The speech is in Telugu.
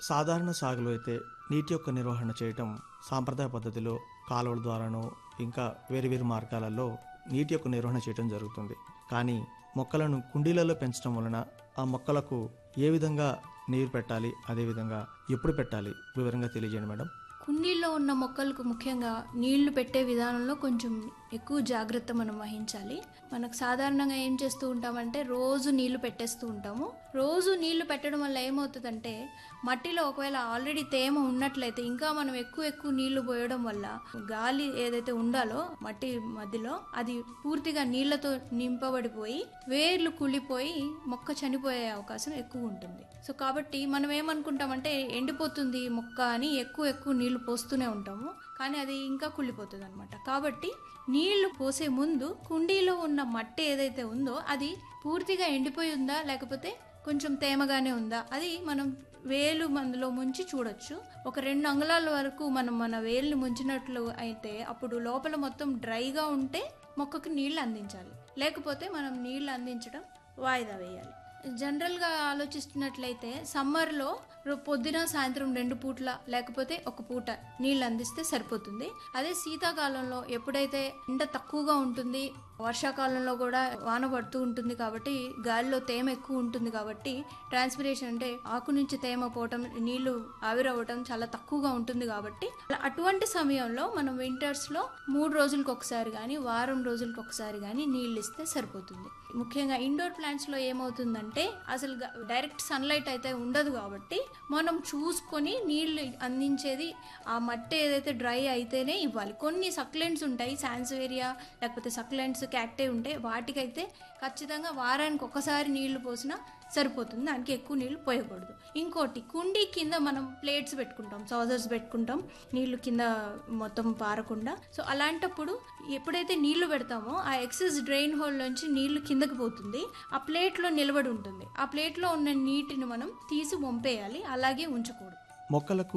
సాధారణ సాగులో అయితే నీటి యొక్క నిర్వహణ చేయటం సాంప్రదాయ పద్ధతిలో కాలువల ద్వారానో ఇంకా వేరు వేరు మార్గాలలో నీటి యొక్క నిర్వహణ చేయటం జరుగుతుంది కానీ మొక్కలను కుండీలలో పెంచడం వలన ఆ మొక్కలకు ఏ విధంగా నీరు పెట్టాలి అదేవిధంగా ఎప్పుడు పెట్టాలి వివరంగా తెలియజేయండి మేడం కుండీల్లో ఉన్న మొక్కలకు ముఖ్యంగా నీళ్లు పెట్టే విధానంలో కొంచెం ఎక్కువ జాగ్రత్త మనం వహించాలి మనకు సాధారణంగా ఏం చేస్తూ ఉంటామంటే రోజు నీళ్లు పెట్టేస్తూ ఉంటాము రోజు నీళ్లు పెట్టడం వల్ల ఏమవుతుందంటే మట్టిలో ఒకవేళ ఆల్రెడీ తేమ ఉన్నట్లయితే ఇంకా మనం ఎక్కువ ఎక్కువ నీళ్లు పోయడం వల్ల గాలి ఏదైతే ఉండాలో మట్టి మధ్యలో అది పూర్తిగా నీళ్లతో నింపబడిపోయి వేర్లు కుళ్ళిపోయి మొక్క చనిపోయే అవకాశం ఎక్కువ ఉంటుంది సో కాబట్టి మనం ఏమనుకుంటామంటే ఎండిపోతుంది మొక్క అని ఎక్కువ ఎక్కువ నీళ్లు పోస్తూనే ఉంటాము కానీ అది ఇంకా కుళ్ళిపోతుంది అనమాట కాబట్టి నీళ్లు పోసే ముందు కుండీలో ఉన్న మట్టి ఏదైతే ఉందో అది పూర్తిగా ఎండిపోయి ఉందా లేకపోతే కొంచెం తేమగానే ఉందా అది మనం వేలు మందులో ముంచి చూడొచ్చు ఒక రెండు అంగుళాల వరకు మనం మన వేలుని ముంచినట్లు అయితే అప్పుడు లోపల మొత్తం డ్రైగా ఉంటే మొక్కకు నీళ్లు అందించాలి లేకపోతే మనం నీళ్లు అందించడం వాయిదా వేయాలి జనరల్గా ఆలోచిస్తున్నట్లయితే సమ్మర్లో రో- పొద్దున సాయంత్రం రెండు పూట్ల లేకపోతే ఒక పూట నీళ్ళు అందిస్తే సరిపోతుంది అదే శీతాకాలంలో ఎప్పుడైతే ఎండ తక్కువగా ఉంటుంది వర్షాకాలంలో కూడా వాన పడుతూ ఉంటుంది కాబట్టి గాలిలో తేమ ఎక్కువ ఉంటుంది కాబట్టి ట్రాన్స్పిరేషన్ అంటే ఆకు నుంచి తేమ పోవటం నీళ్లు ఆవిరవ్వటం చాలా తక్కువగా ఉంటుంది కాబట్టి అలా అటువంటి సమయంలో మనం వింటర్స్లో మూడు రోజులకు ఒకసారి కానీ వారం రోజులకు ఒకసారి కానీ నీళ్ళు ఇస్తే సరిపోతుంది ముఖ్యంగా ఇండోర్ ప్లాంట్స్లో ఏమవుతుందంటే అసలు గ- డైరెక్ట్ సన్లైట్ అయితే ఉండదు కాబట్టి మనం చూసుకొని నీళ్లు అందించేది ఆ మట్టి ఏదైతే డ్రై అయితేనే ఇవ్వాలి కొన్ని సక్లెంట్స్ ఉంటాయి సాన్స్వేరియా లేకపోతే సక్లెంట్స్ క్యాక్టే ఉంటాయి వాటికైతే ఖచ్చితంగా వారానికి ఒకసారి నీళ్లు పోసినా సరిపోతుంది దానికి ఎక్కువ నీళ్లు పోయకూడదు ఇంకోటి కుండీ కింద మనం ప్లేట్స్ పెట్టుకుంటాం సాజర్స్ పెట్టుకుంటాం నీళ్లు కింద మొత్తం పారకుండా సో అలాంటప్పుడు ఎప్పుడైతే నీళ్లు పెడతామో ఆ ఎక్సెస్ డ్రైన్ హోల్ నుంచి నీళ్లు కిందకి పోతుంది ఆ ప్లేట్లో నిలబడి ఉంటుంది ఆ ప్లేట్లో ఉన్న నీటిని మనం తీసి వంపేయాలి అలాగే ఉంచకూడదు మొక్కలకు